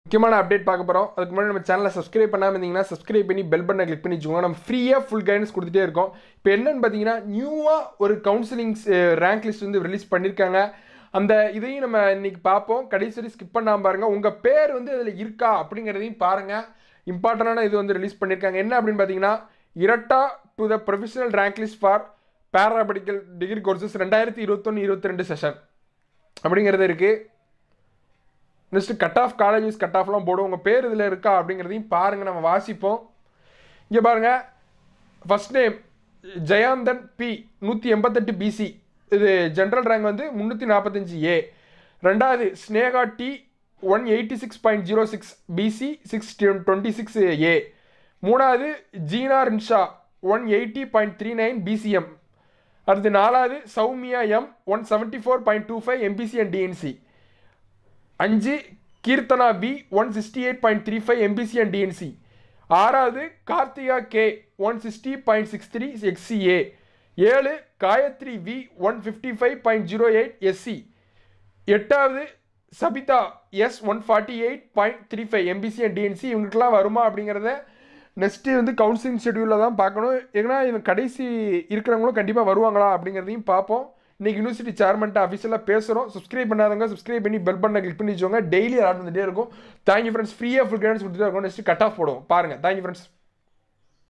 முக்கியமான அப்டேட் பார்க்க போகிறோம் அதுக்கு முன்னாடி நம்ம சேனலை சப்ஸ்கிரைப் பண்ணாமல் இருந்தீங்கன்னா சப்ஸ்கிரைப் பண்ணி பெல் பட்டனை கிளிக் பண்ணி வச்சுக்கோங்க நம்ம ஃப்ரீயாக ஃபுல் கைடன்ஸ் கொடுத்துட்டே இருக்கோம் இப்போ என்னன்னு பார்த்தீங்கன்னா நியூவாக ஒரு கவுன்சிலிங்ஸ் ரேங்க் லிஸ்ட் வந்து ரிலீஸ் பண்ணியிருக்காங்க அந்த இதையும் நம்ம இன்னைக்கு பார்ப்போம் கடைசி வரை ஸ்கிப் பண்ணாமல் பாருங்கள் உங்கள் பேர் வந்து அதில் இருக்கா அப்படிங்கிறதையும் பாருங்கள் இம்பார்ட்டண்டான இது வந்து ரிலீஸ் பண்ணியிருக்காங்க என்ன அப்படின்னு பார்த்தீங்கன்னா errata to the professional rank list for paramedical degree courses ரெண்டாயிரத்தி இருபத்தொன்று இருபத்தி ரெண்டு செஷன் அப்படிங்கிறது இருக்குது next cut off colleges cut ஆஃப்லாம் போடும் உங்கள் பேர் இதில் இருக்கா அப்படிங்கிறதையும் பாருங்கள் நம்ம வாசிப்போம் இங்கே பாருங்கள் ஃபஸ்ட் நேம் ஜெயாந்தன் பி நூற்றி எண்பத்தெட்டு பிசி இது ஜென்ரல் ரேங்க் வந்து முந்நூற்றி நாற்பத்தஞ்சு ஏ ரெண்டாவது Sneha D one eighty six point zero six BC six twenty six ஏ மூணாவது Jeena Rinsha one eighty point three nine BCM அடுத்து நாலாவது Soumya M one seventy four point two five MBC and DNC அஞ்சு Keerthana B one sixty eight point three five MBC and DNC ஆறாவது Karthika K one sixty point six three எக்ஸிஏ ஏழு Gayathri V one fifty five point zero eight SC எட்டாவது Sabitha S one forty eight point three five MBC and DNC இவங்களுக்குலாம் வருமா அப்படிங்கிறத next வந்து counselling ஷெடியூலில் தான் பார்க்கணும் ஏன்னா இவங்க கடைசி இருக்கிறவங்களும் கண்டிப்பாக வருவாங்களா அப்படிங்கிறதையும் பார்ப்போம் இன்னைக்கு யூனிவர்சிட்டி சேர்மன்ட்ட அஃபிஷியலாக பேசுகிறோம் சப்ஸ்கிரைப் பண்ணாதவங்க சப்ஸ்கிரைப் பண்ணி பெல் பட்டனை கிளிக் பண்ணி வச்சுக்கோங்க டெய்லி அலாட் வந்துட்டே இருக்கும் தேங்க்யூ ஃப்ரெண்ட்ஸ் ஃப்ரீயாக ஃபுல் கைடன்ஸ் கொடுத்துட்டே இருக்கும் நெக்ஸ்ட் கட் ஆஃப் போடுவோம் பாருங்கள் தேங்க்யூ ஃப்ரெண்ட்ஸ்